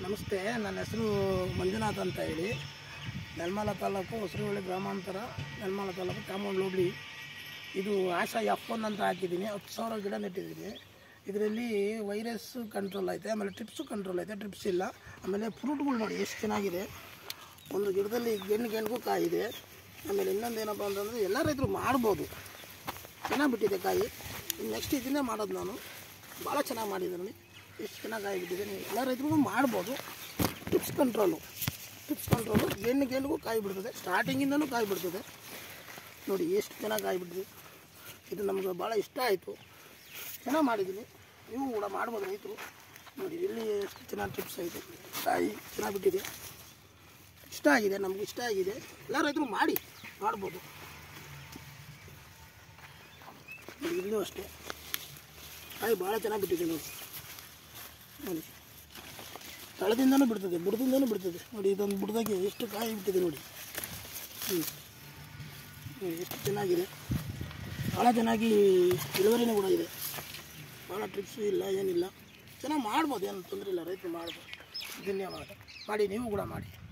ನಮಸ್ತೆ ನನ್ನ ಹೆಸರು ಮಂಜುನಾಥ್ ಅಂತ ಹೇಳಿ ನೆಲಮಲ ತಾಲೂಕು ಹೊಸರುವಳ್ಳಿ ಗ್ರಾಮಾಂತರ ನೆಲಮಲ ತಾಲೂಕು ಕಾಮೌಂಡ್ ಹೋಬಳಿ ಇದು ಆಶಾ ಎಫ್ ಒನ್ ಅಂತ ಹಾಕಿದ್ದೀನಿ ಹತ್ತು ಸಾವಿರ ಗಿಡ ನೆಟ್ಟಿದ್ದೀನಿ ಇದರಲ್ಲಿ ವೈರಸ್ ಕಂಟ್ರೋಲ್ ಐತೆ ಆಮೇಲೆ ಟ್ರಿಪ್ಸು ಕಂಟ್ರೋಲ್ ಐತೆ ಟ್ರಿಪ್ಸ್ ಇಲ್ಲ ಆಮೇಲೆ ಫ್ರೂಟ್ಗಳು ನೋಡಿ ಎಷ್ಟು ಚೆನ್ನಾಗಿದೆ ಒಂದು ಗಿಡದಲ್ಲಿ ಗೆಣ್ಣು ಗೆಣ್ಣಿಗೂ ಕಾಯಿದೆ ಆಮೇಲೆ ಇನ್ನೊಂದು ಏನಪ್ಪ ಅಂತಂದರೆ ಎಲ್ಲ ರೈತರು ಮಾಡ್ಬೋದು ಚೆನ್ನಾಗಿ ಬಿಟ್ಟಿದೆ ಕಾಯಿ ನೆಕ್ಸ್ಟ್ ಇದನ್ನೇ ಮಾಡೋದು ನಾನು ಭಾಳ ಚೆನ್ನಾಗಿ ಮಾಡಿದೆ ನೋಡಿ ಎಷ್ಟು ಚೆನ್ನಾಗಿ ಕಾಯಿ ಬಿಟ್ಟಿದೆ ನೀವು ಎಲ್ಲ ರೈತರು ಮಾಡ್ಬೋದು ಟಿಪ್ಸ್ ಕಂಟ್ರೋಲು ಟಿಪ್ಸ್ ಕಂಟ್ರೋಲು ಗೆಣ್ಣು ಗೆಣ್ಣಿಗೂ ಕಾಯಿ ಬಿಡ್ತದೆ ಸ್ಟಾರ್ಟಿಂಗಿಂದನೂ ಕಾಯಿ ಬಿಡ್ತದೆ ನೋಡಿ ಎಷ್ಟು ಚೆನ್ನಾಗಿ ಕಾಯಿ ಬಿಟ್ಟಿದೆ ಇದು ನಮಗೆ ಭಾಳ ಇಷ್ಟ ಆಯಿತು ಚೆನ್ನಾಗಿ ಮಾಡಿದ್ದೀನಿ ನೀವು ಕೂಡ ಮಾಡ್ಬೋದು ರೈತರು ನೋಡಿ ಇಲ್ಲಿ ಎಷ್ಟು ಚೆನ್ನಾಗಿ ಟಿಪ್ಸ್ ಆಯಿತು ಕಾಯಿ ಚೆನ್ನಾಗಿ ಬಿಟ್ಟಿದೆ ಇಷ್ಟ ಆಗಿದೆ ನಮ್ಗೆ ಇಷ್ಟ ಆಗಿದೆ ಎಲ್ಲ ರೈತರು ಮಾಡಿ ಮಾಡ್ಬೋದು ನೋಡಿ ಇಲ್ಲೂ ಅಷ್ಟೇ ಕಾಯಿ ಭಾಳ ಚೆನ್ನಾಗಿ ಬಿಟ್ಟಿದೆ ನೋಡಿ ನೋಡಿ ತಳದಿಂದನೂ ಬಿಡ್ತದೆ ಬುಡದಿಂದನೂ ಬಿಡ್ತದೆ ನೋಡಿ ಇದೊಂದು ಬುಡದಾಗೆ ಎಷ್ಟು ಕಾಯಿ ಬಿಟ್ಟಿದೆ ನೋಡಿ ಹ್ಞೂ ನೋಡಿ, ಎಷ್ಟು ಚೆನ್ನಾಗಿದೆ ಭಾಳ ಚೆನ್ನಾಗಿ ಇಳುವರಿನೂ ಕೂಡ ಇದೆ ಭಾಳ ಟ್ರಿಪ್ಸು ಇಲ್ಲ ಏನಿಲ್ಲ ಚೆನ್ನಾಗಿ ಮಾಡ್ಬೋದು ಏನು ತೊಂದರೆ ಇಲ್ಲ ರೈತರು ಮಾಡ್ಬೋದು ಧನ್ಯವಾದ ಮಾಡಿ ನೀವು ಕೂಡ ಮಾಡಿ